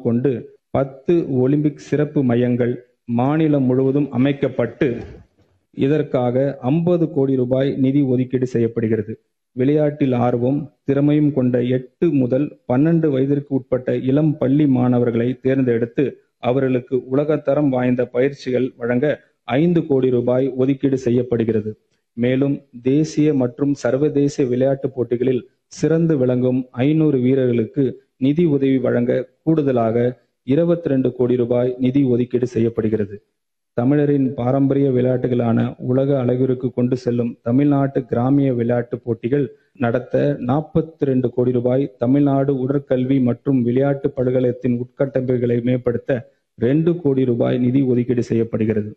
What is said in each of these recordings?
கொண்டு பத்து ஒலிம்பிக் சிறப்பு மையங்கள் மாநிலம் முழுவதும் அமைக்கப்பட்டு இதற்காக ஐம்பது கோடி ரூபாய் நிதி ஒதுக்கீடு செய்யப்படுகிறது விளையாட்டில் ஆர்வம் திறமையும் கொண்ட எட்டு முதல் பன்னெண்டு வயதிற்கு உட்பட்ட இளம் பள்ளி மாணவர்களை தேர்ந்தெடுத்து அவர்களுக்கு உலகத்தரம் வாய்ந்த பயிற்சிகள் வழங்க ஐந்து கோடி ரூபாய் ஒதுக்கீடு செய்யப்படுகிறது மேலும் தேசிய மற்றும் சர்வதேச விளையாட்டுப் போட்டிகளில் சிறந்து விளங்கும் ஐநூறு வீரர்களுக்கு நிதி உதவி வழங்க கூடுதலாக இருபத்தி ரெண்டு கோடி ரூபாய் நிதி ஒதுக்கீடு செய்யப்படுகிறது தமிழரின் பாரம்பரிய விளையாட்டுகளான உலக அளவிற்கு கொண்டு செல்லும் தமிழ்நாட்டு கிராமிய விளையாட்டுப் போட்டிகள் நடத்த நாற்பத்தி ரெண்டு கோடி ரூபாய் தமிழ்நாடு உடற்கல்வி மற்றும் விளையாட்டு பல்கலைக்கழகத்தின் உட்கட்டமைப்புகளை மேம்படுத்த ரெண்டு கோடி ரூபாய் நிதி ஒதுக்கீடு செய்யப்படுகிறது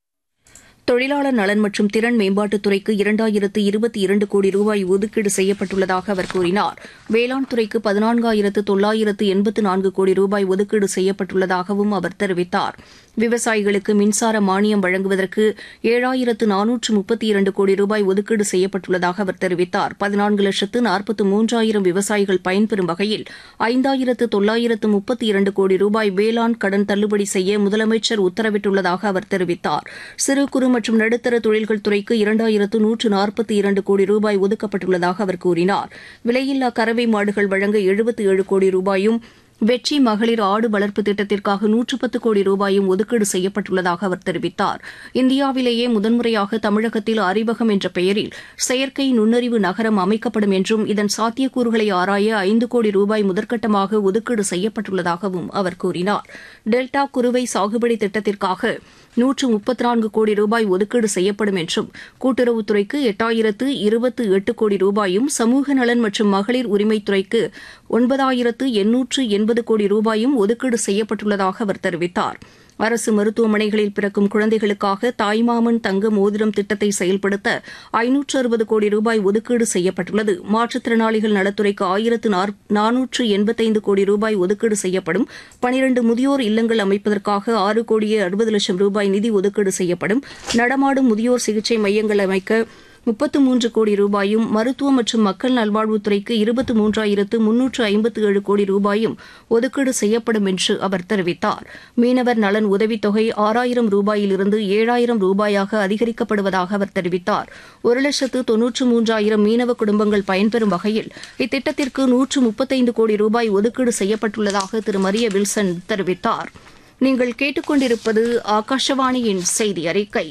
தொழிலாளர் நலன் மற்றும் திறன் மேம்பாட்டுத் துறைக்கு இரண்டாயிரத்து இருபத்தி இரண்டு கோடி ரூபாய் ஒதுக்கீடு செய்யப்பட்டுள்ளதாக அவர் கூறினார் வேளாண் துறைக்கு பதினான்காயிரத்து தொள்ளாயிரத்து எண்பத்து நான்கு கோடி ரூபாய் ஒதுக்கீடு செய்யப்பட்டுள்ளதாகவும் அவர் தெரிவித்தார் விவசாயிகளுக்கு மின்சார மானியம் வழங்குவதற்கு ஏழாயிரத்து நானூற்று முப்பத்தி இரண்டு கோடி ரூபாய் ஒதுக்கீடு செய்யப்பட்டுள்ளதாக அவர் தெரிவித்தார் பதினான்கு லட்சத்து நாற்பத்து மூன்றாயிரம் விவசாயிகள் பயன்பெறும் வகையில் ஐந்தாயிரத்து தொள்ளாயிரத்து முப்பத்தி இரண்டு கோடி ரூபாய் வேளாண் கடன் தள்ளுபடி செய்ய முதலமைச்சர் உத்தரவிட்டுள்ளதாக அவர் தெரிவித்தார் சிறு குறு மற்றும் நடுத்தர தொழில்கள் துறைக்கு இரண்டாயிரத்து நூற்று நாற்பத்தி இரண்டு கோடி ரூபாய் ஒதுக்கப்பட்டுள்ளதாக அவர் கூறினார் விலையில்லா கறவை மாடுகள் வழங்க எழுபத்தி ஏழு கோடி ரூபாயும் வெற்றி மகளிர் ஆடு வளர்ப்பு திட்டத்திற்காக நூற்று பத்து கோடி ரூபாயும் ஒதுக்கீடு செய்யப்பட்டுள்ளதாக அவர் தெரிவித்தார் இந்தியாவிலேயே முதன்முறையாக தமிழகத்தில் அறிவகம் என்ற பெயரில் செயற்கை நுண்ணறிவு நகரம் அமைக்கப்படும் என்றும் இதன் சாத்தியக்கூறுகளை ஆராய ஐந்து கோடி ரூபாய் முதற்கட்டமாக ஒதுக்கீடு செய்யப்பட்டுள்ளதாகவும் அவர் கூறினார் டெல்டா குறுவை சாகுபடி திட்டத்திற்காக நூற்று முப்பத்தி நான்கு கோடி ரூபாய் ஒதுக்கீடு செய்யப்படும் என்றும் கூட்டுறவுத்துறைக்கு எட்டாயிரத்து இருபத்து எட்டு கோடி ரூபாயும் சமூக நலன் மற்றும் மகளிர் உரிமைத்துறைக்கு ஒன்பதாயிரத்து எண்ணூற்று எண்பது கோடி ரூபாயும் ஒதுக்கீடு செய்யப்பட்டுள்ளதாக அவர் தெரிவித்தார் அரசு மருத்துவமனைகளில் பிறக்கும் குழந்தைகளுக்காக தாய்மாமன் தங்க மோதிரம் திட்டத்தை செயல்படுத்த ஐநூற்று அறுபது கோடி ரூபாய் ஒதுக்கீடு செய்யப்பட்டுள்ளது மாற்றுத்திறனாளிகள் நலத்துறைக்கு ஆயிரத்து நானூற்று எண்பத்தைந்து கோடி ரூபாய் ஒதுக்கீடு செய்யப்படும் பனிரண்டு முதியோர் இல்லங்கள் அமைப்பதற்காக ஆறு கோடியே அறுபது லட்சம் ரூபாய் நிதி ஒதுக்கீடு செய்யப்படும் நடமாடும் முதியோர் சிகிச்சை மையங்கள் அமைக்க முப்பத்து மூன்று கோடி ரூபாயும் மருத்துவ மற்றும் மக்கள் நல்வாழ்வுத்துறைக்கு இருபத்து மூன்றாயிரத்து முன்னூற்று ஐம்பத்து ஏழு கோடி ரூபாயும் ஒதுக்கீடு செய்யப்படும் என்று அவர் தெரிவித்தார் மீனவர் நலன் உதவித்தொகை ஆறாயிரம் ரூபாயிலிருந்து ஏழாயிரம் ரூபாயாக அதிகரிக்கப்படுவதாக அவர் தெரிவித்தார் ஒரு லட்சத்து தொன்னூற்று மூன்றாயிரம் மீனவ குடும்பங்கள் பயன்பெறும் வகையில் இத்திட்டத்திற்கு நூற்று முப்பத்தைந்து கோடி ரூபாய் ஒதுக்கீடு செய்யப்பட்டுள்ளதாக திரு மரிய வில்சன் தெரிவித்தார் நீங்கள் கேட்டுக்கொண்டிருப்பது ஆகாஷவாணியின் செய்தி அறிக்கை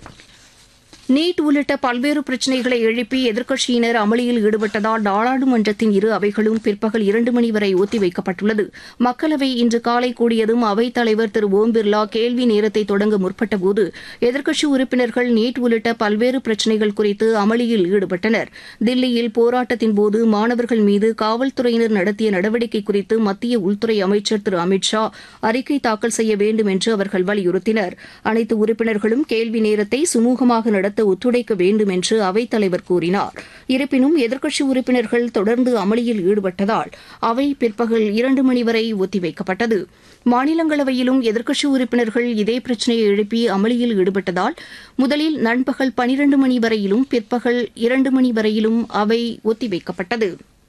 நீட் உள்ளிட்ட பல்வேறு பிரச்சினைகளை எழுப்பி எதிர்க்கட்சியினர் அமளியில் ஈடுபட்டதால் நாடாளுமன்றத்தின் இரு அவைகளும் பிற்பகல் இரண்டு மணி வரை ஒத்திவைக்கப்பட்டுள்ளது மக்களவை இன்று காலை கூடியதும் அவைத் தலைவர் திரு ஓம் பிர்லா கேள்வி நேரத்தை தொடங்க முற்பட்டபோது எதிர்க்கட்சி உறுப்பினர்கள் நீட் உள்ளிட்ட பல்வேறு பிரச்சினைகள் குறித்து அமளியில் ஈடுபட்டனர் தில்லியில் போராட்டத்தின் போது மாணவர்கள் மீது காவல்துறையினர் நடத்திய நடவடிக்கை குறித்து மத்திய உள்துறை அமைச்சர் திரு அமித் ஷா அறிக்கை தாக்கல் செய்ய வேண்டும் என்று அவர்கள் வலியுறுத்தினர் அனைத்து உறுப்பினர்களும் கேள்வி நேரத்தை சுமூகமாக நடத்த நடத்த ஒத்துழைக்க வேண்டும் என்று அவைத்தலைவர் கூறினார் இருப்பினும் எதிர்க்கட்சி உறுப்பினர்கள் தொடர்ந்து அமளியில் ஈடுபட்டதால் அவை பிற்பகல் இரண்டு மணி வரை ஒத்திவைக்கப்பட்டது மாநிலங்களவையிலும் எதிர்க்கட்சி உறுப்பினர்கள் இதே பிரச்சினையை எழுப்பி அமளியில் ஈடுபட்டதால் முதலில் நண்பகல் பனிரண்டு மணி வரையிலும் பிற்பகல் இரண்டு மணி வரையிலும் அவை ஒத்திவைக்கப்பட்டது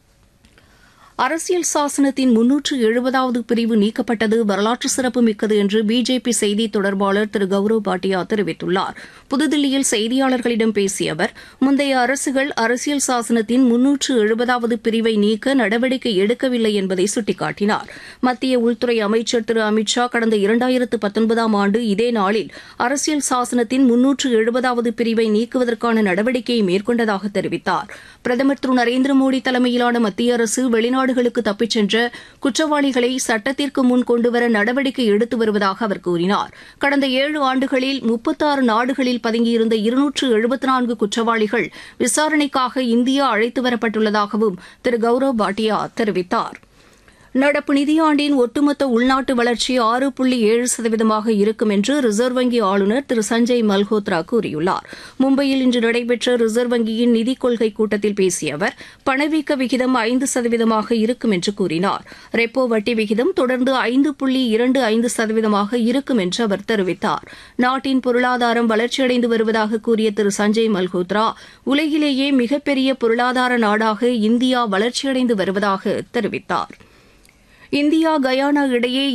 அரசியல் சாசனத்தின் முன்னூற்று எழுபதாவது பிரிவு நீக்கப்பட்டது வரலாற்று சிறப்புமிக்கது என்று பிஜேபி செய்தி தொடர்பாளர் திரு கௌரவ் பாட்டியா தெரிவித்துள்ளார் புதுதில்லியில் செய்தியாளர்களிடம் பேசிய அவர் முந்தைய அரசுகள் அரசியல் சாசனத்தின் முன்னூற்று எழுபதாவது பிரிவை நீக்க நடவடிக்கை எடுக்கவில்லை என்பதை சுட்டிக்காட்டினார் மத்திய உள்துறை அமைச்சர் திரு அமித் ஷா கடந்த இரண்டாயிரத்து பத்தொன்பதாம் ஆண்டு இதே நாளில் அரசியல் சாசனத்தின் முன்னூற்று எழுபதாவது பிரிவை நீக்குவதற்கான நடவடிக்கையை மேற்கொண்டதாக தெரிவித்தார் பிரதமர் திரு நரேந்திர மோடி தலைமையிலான மத்திய அரசு வெளிநாடு நாடுகளுக்கு தப்பிச் சென்ற குற்றவாளிகளை சட்டத்திற்கு முன் கொண்டுவர நடவடிக்கை எடுத்து வருவதாக அவர் கூறினார் கடந்த ஏழு ஆண்டுகளில் முப்பத்தாறு நாடுகளில் பதுங்கியிருந்த இருநூற்று எழுபத்தி நான்கு குற்றவாளிகள் விசாரணைக்காக இந்தியா அழைத்து வரப்பட்டுள்ளதாகவும் திரு கௌரவ் பாட்டியா தெரிவித்தார் நடப்பு நிதியாண்டின் ஒட்டுமொத்த உள்நாட்டு வளர்ச்சி ஆறு புள்ளி ஏழு சதவீதமாக இருக்கும் என்று ரிசர்வ் வங்கி ஆளுநர் திரு சஞ்சய் மல்ஹோத்ரா கூறியுள்ளார் மும்பையில் இன்று நடைபெற்ற ரிசர்வ் வங்கியின் நிதிக் கொள்கை கூட்டத்தில் பேசிய அவர் பணவீக்க விகிதம் ஐந்து சதவீதமாக இருக்கும் என்று கூறினார் ரெப்போ வட்டி விகிதம் தொடர்ந்து ஐந்து புள்ளி இரண்டு ஐந்து சதவீதமாக இருக்கும் என்று அவர் தெரிவித்தார் நாட்டின் பொருளாதாரம் வளர்ச்சியடைந்து வருவதாக கூறிய திரு சஞ்சய் மல்ஹோத்ரா உலகிலேயே மிகப்பெரிய பொருளாதார நாடாக இந்தியா வளர்ச்சியடைந்து வருவதாக தெரிவித்தார் இந்தியா கயானா இடையே